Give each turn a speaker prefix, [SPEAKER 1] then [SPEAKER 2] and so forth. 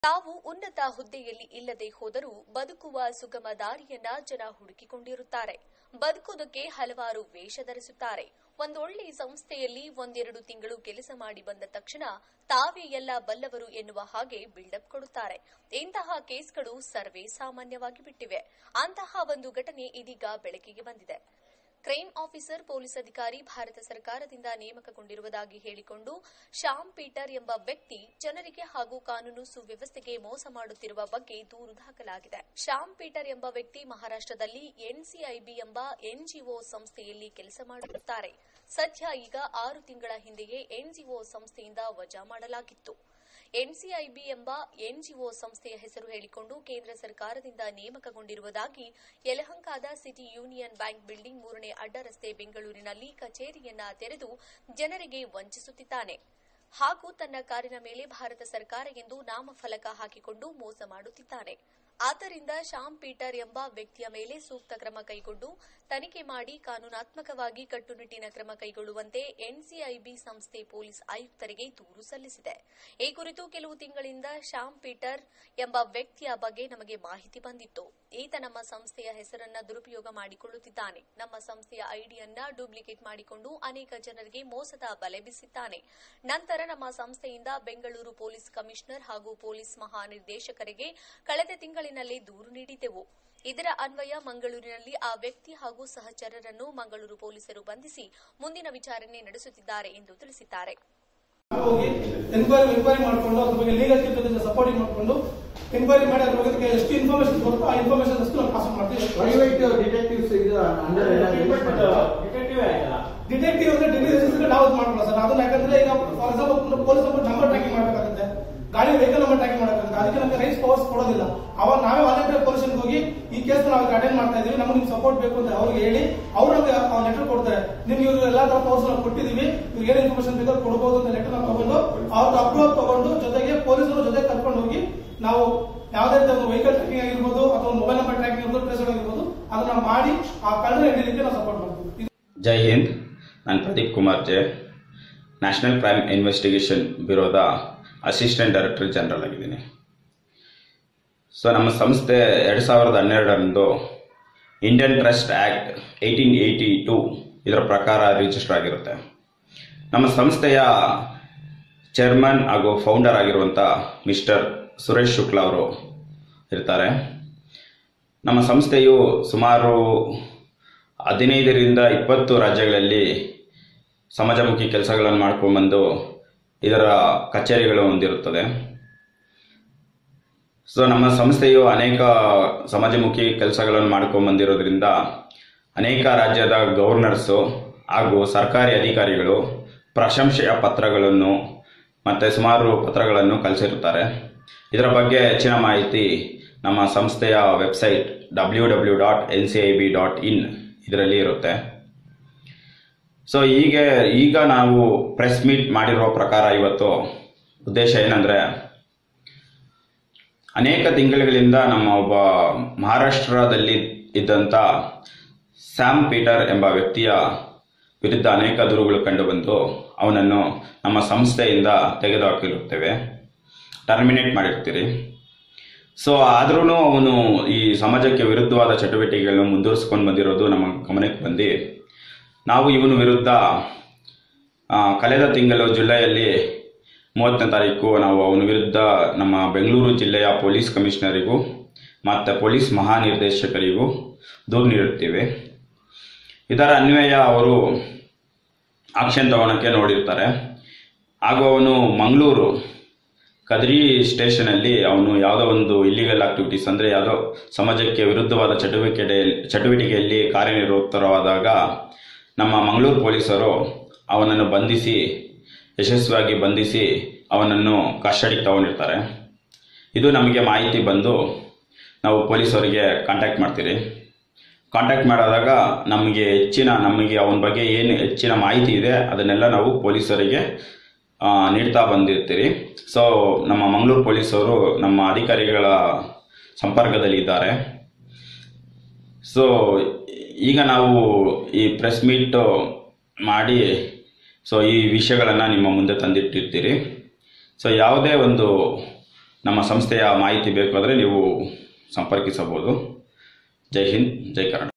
[SPEAKER 1] ತಾವು ಉನ್ನತ ಹುದ್ದೆಯಲ್ಲಿ ಇಲ್ಲದೆ ಹೋದರೂ ಬದುಕುವ ಸುಗಮ ದಾರಿಯನ್ನ ಜನ ಹುಡುಕಿಕೊಂಡಿರುತ್ತಾರೆ ಬದುಕುವುದಕ್ಕೆ ಹಲವಾರು ವೇಷ ಧರಿಸುತ್ತಾರೆ ಒಂದೊಳ್ಳೆ ಸಂಸ್ಥೆಯಲ್ಲಿ ಒಂದೆರಡು ತಿಂಗಳು ಕೆಲಸ ಮಾಡಿ ಬಂದ ತಕ್ಷಣ ತಾವೇ ಎಲ್ಲ ಬಲ್ಲವರು ಎನ್ನುವ ಹಾಗೆ ಬಿಲ್ಡಪ್ ಕೊಡುತ್ತಾರೆ ಇಂತಹ ಕೇಸ್ಗಳು ಸರ್ವೇ ಸಾಮಾನ್ಯವಾಗಿ ಬಿಟ್ಟಿವೆ ಅಂತಹ ಒಂದು ಘಟನೆ ಇದೀಗ ಬೆಳಕಿಗೆ ಬಂದಿದೆ ಕ್ರೈಮ್ ಆಫೀಸರ್ ಪೊಲೀಸ್ ಅಧಿಕಾರಿ ಭಾರತ ಸರ್ಕಾರದಿಂದ ನೇಮಕಗೊಂಡಿರುವುದಾಗಿ ಹೇಳಿಕೊಂಡು ಶ್ಯಾಮ್ ಪೀಟರ್ ಎಂಬ ವ್ಯಕ್ತಿ ಜನರಿಗೆ ಹಾಗೂ ಕಾನೂನು ಸುವ್ಯವಸ್ಥೆಗೆ ಮೋಸ ಮಾಡುತ್ತಿರುವ ಬಗ್ಗೆ ದೂರು ದಾಖಲಾಗಿದೆ ಶ್ಯಾಮ್ ಪೀಟರ್ ಎಂಬ ವ್ಯಕ್ತಿ ಮಹಾರಾಷ್ಟದಲ್ಲಿ ಎನ್ಸಿಐಬಿ ಎಂಬ ಎನ್ಜಿಒ ಸಂಸ್ಥೆಯಲ್ಲಿ ಕೆಲಸ ಮಾಡುತ್ತಾರೆ ಸದ್ಯ ಈಗ ಆರು ತಿಂಗಳ ಹಿಂದೆಯೇ ಎನ್ಜಿಒ ಸಂಸ್ಥೆಯಿಂದ ವಜಾ ಮಾಡಲಾಗಿತ್ತು ಎನ್ಸಿಐಬಿ ಎಂಬ ಎನ್ಜಿಒ ಸಂಸ್ಥೆಯ ಹೆಸರು ಹೇಳಿಕೊಂಡು ಕೇಂದ್ರ ಸರ್ಕಾರದಿಂದ ನೇಮಕಗೊಂಡಿರುವುದಾಗಿ ಯಲಹಂಕದ ಸಿಟಿ ಯೂನಿಯನ್ ಬ್ಯಾಂಕ್ ಬಿಲ್ಡಿಂಗ್ ಮೂರನೇ ಅಡ್ಡ ರಸ್ತೆ ಬೆಂಗಳೂರಿನಲ್ಲಿ ಕಚೇರಿಯನ್ನ ತೆರೆದು ಜನರಿಗೆ ವಂಚಿಸುತ್ತಿದ್ದಾನೆ ಹಾಗೂ ತನ್ನ ಕಾರಿನ ಮೇಲೆ ಭಾರತ ಸರ್ಕಾರ ಎಂದು ನಾಮಫಲಕ ಹಾಕಿಕೊಂಡು ಮೋಸ ಮಾಡುತ್ತಿದ್ದಾನೆ ಆದ್ದರಿಂದ ಶ್ಯಾಮ್ ಪೀಟರ್ ಎಂಬ ವ್ಯಕ್ತಿಯ ಮೇಲೆ ಸೂಕ್ತ ಕ್ರಮ ಕೈಗೊಂಡು ತನಿಖೆ ಮಾಡಿ ಕಾನೂನಾತ್ಮಕವಾಗಿ ಕಟ್ಟುನಿಟ್ಟಿನ ಕ್ರಮ ಕೈಗೊಳ್ಳುವಂತೆ ಎನ್ಸಿಐಬಿ ಸಂಸ್ಥೆ ಪೊಲೀಸ್ ಆಯುಕ್ತರಿಗೆ ದೂರು ಸಲ್ಲಿಸಿದೆ ಈ ಕುರಿತು ಕೆಲವು ತಿಂಗಳಿಂದ ಶ್ಯಾಮ್ ಪೀಟರ್ ಎಂಬ ವ್ಯಕ್ತಿಯ ಬಗ್ಗೆ ನಮಗೆ ಮಾಹಿತಿ ಬಂದಿತ್ತು ಈತ ನಮ್ಮ ಸಂಸ್ಥೆಯ ಹೆಸರನ್ನ ದುರುಪಯೋಗ ಮಾಡಿಕೊಳ್ಳುತ್ತಿದ್ದಾನೆ ನಮ್ಮ ಸಂಸ್ಥೆಯ ಐಡಿಯನ್ನ ಡೂಪ್ಲಿಕೇಟ್ ಮಾಡಿಕೊಂಡು ಅನೇಕ ಜನರಿಗೆ ಮೋಸದ ಬಲೆ ಬೀಸಿದ್ದಾನೆ ನಂತರ ನಮ್ಮ ಸಂಸ್ಥೆಯಿಂದ ಬೆಂಗಳೂರು ಪೊಲೀಸ್ ಕಮಿಷನರ್ ಹಾಗೂ ಪೊಲೀಸ್ ಮಹಾನಿರ್ದೇಶಕರಿಗೆ ಕಳೆದ ತಿಂಗಳಿನಲ್ಲಿ ದೂರು ನೀಡಿದ್ದೆವು ಇದರ ಅನ್ವಯ ಮಂಗಳೂರಿನಲ್ಲಿ ಆ ವ್ಯಕ್ತಿ ಹಾಗೂ ಸಹಚರರನ್ನು ಮಂಗಳೂರು ಪೊಲೀಸರು ಬಂಧಿಸಿ ಮುಂದಿನ ವಿಚಾರಣೆ ನಡೆಸುತ್ತಿದ್ದಾರೆ ಎಂದು ತಿಳಿಸಿದ್ದಾರೆ
[SPEAKER 2] ಹೋಗಿ ಎನ್ಕ್ವೈರಿ ಎನ್ಕ್ವೈರಿ ಮಾಡಿಕೊಂಡು ಅದ್ರ ಬಗ್ಗೆ ಲೀಗಲ್ ಜೊತೆ ಸಪೋರ್ಟಿಂಗ್ ಮಾಡಿಕೊಂಡು ಎನ್ಕ್ವೈರಿ ಮಾಡಿ ಅದ್ರ ಬಗ್ಗೆ ಎಷ್ಟು ಇನ್ಫಾರ್ಮೇಶನ್ ಬರುತ್ತೋ ಆ ಇನ್ಫಾರ್ಮೇಶನ್ ಅಷ್ಟು ನಾವು ಪಾಸ್ ಮಾಡ್ತೀವಿ
[SPEAKER 3] ಪ್ರೈವೇಟ್ ಡಿಟೆಕ್ಟಿವ್ಸ್ ಇದು ಅಂಡರ್
[SPEAKER 4] ಡಿಟೆಕ್ಟಿವ್ ಆಯ್ತಲ್ಲ
[SPEAKER 2] ಡಿಟೆಕ್ಟಿವ್ ಅಂದ್ರೆ ಡೆಲ್ಲಿ ನಾವು ಇದು ಮಾಡ್ಕೊಳ್ಳೋ ಸರ್ ಅದನ್ನ ಯಾಕಂದ್ರೆ ಈಗ for example police number tracking ಮಾಡಬೇಕಾಗುತ್ತೆ ಗಾಡಿ ವೆಹಿಕಲ್ ನಂಬರ್ ಟ್ರ್ಯಾಕಿಂಗ್ ಮಾಡಬೇಕಾಗುತ್ತೆ ಅದಕ್ಕೆ ನಮಗೆ ರೈಸ್ ಪವರ್ಸ್ ಕೊಡೋದಿಲ್ಲ ಅವಾಗ ನಾವೇ ವಾಲಂಟಿಯರ್ ಪೊಲೀಸ್ ಹೋಗಿ ಈ ಕೇಸ್ ನಾವು ಅಟೆಂಡ್ ಮಾಡ್ತಾ ಇದೀವಿ ನಮಗೆ ನಿಮ್ ಸಪೋರ್ಟ್ ಬೇಕು ಅಂತ ಅವ್ರಿಗೆ ಹೇಳಿ ಅವ್ರು ನಮಗೆ ಲೆಟರ್ ಕೊಡ್ತಾರೆ ನಿಮ್ಗೆ ಇವ್ರು ಎಲ್ಲಾ ತರ ಪವರ್ಸ್ ನಾವು ಕೊಟ್ಟಿದೀವಿ ಇವ್ರಿಗೆ ಏನ್ ಇನ್ಫಾರ್ಮೇಶನ್ ಬೇಕಾದ್ರೆ ಕೊಡಬಹುದು ಅಂತ ಲೆಟರ್ ನಾವು ತಗೊಂಡು ಅವ್ರ ಅಪ್ರೂವ್ ತಗೊಂಡು ಜೊತೆಗೆ ಪೊಲೀಸರು ಜೊತೆ ಕರ್ಕೊಂಡು ಹೋಗಿ ನಾವು ಯಾವುದೇ ಒಂದು ವೆಹಿಕಲ್ ಟ್ರ್ಯಾಕಿಂಗ್ ಆಗಿರ್ಬೋದು ಅಥವಾ ಮೊಬೈಲ್ ನಂಬರ್ ಟ್ರ್ಯಾಕಿಂಗ್ ಇರ್ಬೋದು ಟ್ರೇಸ್ ಆಗಿರ್ಬೋದು ಅದನ್ನ ಮಾಡಿ ಆ ಕಳ್ಳರ ಹಿಡಿಲಿಕ್ಕೆ ನಾವು ಸಪೋರ್ಟ್ ಮಾಡ್ತೀವಿ
[SPEAKER 5] ಜೈ ಹಿಂದ್ ನಾನು Pradeep Kumar J national crime investigation ಬ್ಯೂರೋದ ಅಸಿಸ್ಟೆಂಟ್ ಡೈರೆಕ್ಟರ್ ಜನರಲ್ ಆಗಿದ್ದೀನಿ ಸೊ ನಮ್ಮ ಸಂಸ್ಥೆ ಎರಡು ಸಾವಿರದ ಹನ್ನೆರಡರಂದು Indian trust act eighteen eighty two ಇದರ ಪ್ರಕಾರ ರಿಜಿಸ್ಟರ್ ಆಗಿರುತ್ತೆ ನಮ್ಮ ಸಂಸ್ಥೆಯ ಚೇರ್ಮನ್ ಹಾಗೂ ಫೌಂಡರ್ ಆಗಿರುವಂಥ ಮಿಸ್ಟರ್ ಸುರೇಶ್ ಶುಕ್ಲಾ ಅವರು ಇರ್ತಾರೆ ನಮ್ಮ ಸಂಸ್ಥೆಯು ಸುಮಾರು ಹದಿನೈದರಿಂದ ಇಪ್ಪತ್ತು ರಾಜ್ಯಗಳಲ್ಲಿ ಸಮಾಜಮುಖಿ ಕೆಲಸಗಳನ್ನು ಮಾಡ್ಕೊಂಡ್ಬಂದು ಇದರ ಕಚೇರಿಗಳು ಹೊಂದಿರುತ್ತದೆ ಸೊ ನಮ್ಮ ಸಂಸ್ಥೆಯು ಅನೇಕ ಸಮಾಜಮುಖಿ ಕೆಲಸಗಳನ್ನು ಮಾಡ್ಕೊಂಡ್ಬಂದಿರೋದ್ರಿಂದ ಅನೇಕ ರಾಜ್ಯದ ಗವರ್ನರ್ಸು ಹಾಗೂ ಸರ್ಕಾರಿ ಅಧಿಕಾರಿಗಳು ಪ್ರಶಂಸೆಯ ಪತ್ರಗಳನ್ನು ಮತ್ತು ಸುಮಾರು ಪತ್ರಗಳನ್ನು ಕಳಿಸಿರುತ್ತಾರೆ ಇದರ ಬಗ್ಗೆ ಹೆಚ್ಚಿನ ಮಾಹಿತಿ ನಮ್ಮ ಸಂಸ್ಥೆಯ website W W dot N C I B dot in ಇದರಲ್ಲಿ ಇರುತ್ತೆ ಸೊ ಹೀಗೆ ಈಗ ನಾವು ಪ್ರೆಸ್ ಮೀಟ್ ಮಾಡಿರುವ ಪ್ರಕಾರ ಇವತ್ತು ಉದ್ದೇಶ ಏನಂದರೆ ಅನೇಕ ತಿಂಗಳುಗಳಿಂದ ನಮ್ಮ ಒಬ್ಬ ಮಹಾರಾಷ್ಟ್ರದಲ್ಲಿ ಇದ್ದಂಥ ಸ್ಯಾಮ್ ಪೀಟರ್ ಎಂಬ ವ್ಯಕ್ತಿಯ ವಿರುದ್ಧ ಅನೇಕ ದೂರುಗಳು ಕಂಡುಬಂದು ಅವನನ್ನು ನಮ್ಮ ಸಂಸ್ಥೆಯಿಂದ ತೆಗೆದುಹಾಕಿರುತ್ತೇವೆ ಟರ್ಮಿನೇಟ್ ಮಾಡಿರ್ತೀರಿ ಸೊ ಆದ್ರೂ ಅವನು ಈ ಸಮಾಜಕ್ಕೆ ವಿರುದ್ಧವಾದ ಚಟುವಟಿಕೆಗಳನ್ನು ಮುಂದುವರಿಸ್ಕೊಂಡು ಬಂದಿರೋದು ನಮ್ಮ ಗಮನಕ್ಕೆ ಬಂದು ನಾವು ಇವನ ವಿರುದ್ಧ ಆ, ಕಳೆದ ತಿಂಗಳು ಜುಲೈಯಲ್ಲಿ ಮೂವತ್ತನೇ ತಾರೀಕು ನಾವು ಅವನ ವಿರುದ್ಧ ನಮ್ಮ ಬೆಂಗಳೂರು ಜಿಲ್ಲೆಯ ಪೊಲೀಸ್ ಕಮಿಷನರಿಗೂ ಮತ್ತು ಪೊಲೀಸ್ ಮಹಾನಿರ್ದೇಶಕರಿಗೂ ದೂರು ನೀಡುತ್ತೇವೆ ಇದರ ಅನ್ವಯ ಅವರು ಆಕ್ಷನ್ ತಗೊಳಕ್ಕೆ ನೋಡಿರ್ತಾರೆ ಹಾಗೂ ಅವನು ಮಂಗಳೂರು ಕದ್ರಿ ಸ್ಟೇಷನಲ್ಲಿ ಅವನು ಯಾವುದೋ ಒಂದು ಇಲ್ಲಿಗಲ್ ಆಕ್ಟಿವಿಟೀಸ್ ಅಂದರೆ ಯಾವುದೋ ಸಮಾಜಕ್ಕೆ ವಿರುದ್ಧವಾದ ಚಟುವಟಿಕೆ ಚಟುವಟಿಕೆಯಲ್ಲಿ ಕಾರ್ಯನಿರತವಾದಾಗ ನಮ್ಮ ಮಂಗಳೂರು ಪೊಲೀಸರು ಅವನನ್ನು ಬಂಧಿಸಿ ಯಶಸ್ವಿಯಾಗಿ ಬಂಧಿಸಿ ಅವನನ್ನು ಕಸ್ಟಡಿಗೆ ತಗೊಂಡಿರ್ತಾರೆ ಇದು ನಮಗೆ ಮಾಹಿತಿ ಬಂದು ನಾವು ಪೊಲೀಸರಿಗೆ ಕಾಂಟ್ಯಾಕ್ಟ್ ಮಾಡ್ತೀರಿ ಕಾಂಟ್ಯಾಕ್ಟ್ ಮಾಡಿದಾಗ ನಮಗೆ ಹೆಚ್ಚಿನ ನಮಗೆ ಅವನ ಬಗ್ಗೆ ಏನು ಹೆಚ್ಚಿನ ಮಾಹಿತಿ ಇದೆ ಅದನ್ನೆಲ್ಲ ನಾವು ಪೊಲೀಸರಿಗೆ ಆ, ನೀಡ್ತಾ ಬಂದಿರ್ತೀರಿ ಸೊ ನಮ್ಮ ಮಂಗಳೂರು ಪೊಲೀಸರು ನಮ್ಮ ಅಧಿಕಾರಿಗಳ ಸಂಪರ್ಕದಲ್ಲಿ ಇದ್ದಾರೆ ಸೊ ಈಗ ನಾವು ಈ ಪ್ರೆಸ್ ಮೀಟ್ ಮಾಡಿ ಸೊ ಈ ವಿಷಯಗಳನ್ನು ನಿಮ್ಮ ಮುಂದೆ ತಂದಿಟ್ಟಿರ್ತೀರಿ ಸೊ ಯಾವುದೇ ಒಂದು ನಮ್ಮ ಸಂಸ್ಥೆಯ ಮಾಹಿತಿ ಬೇಕಾದರೆ ನೀವು ಸಂಪರ್ಕಿಸಬಹುದು ಜೈ ಹಿಂದ್ ಜೈ ಕರ್ನಾಟಕ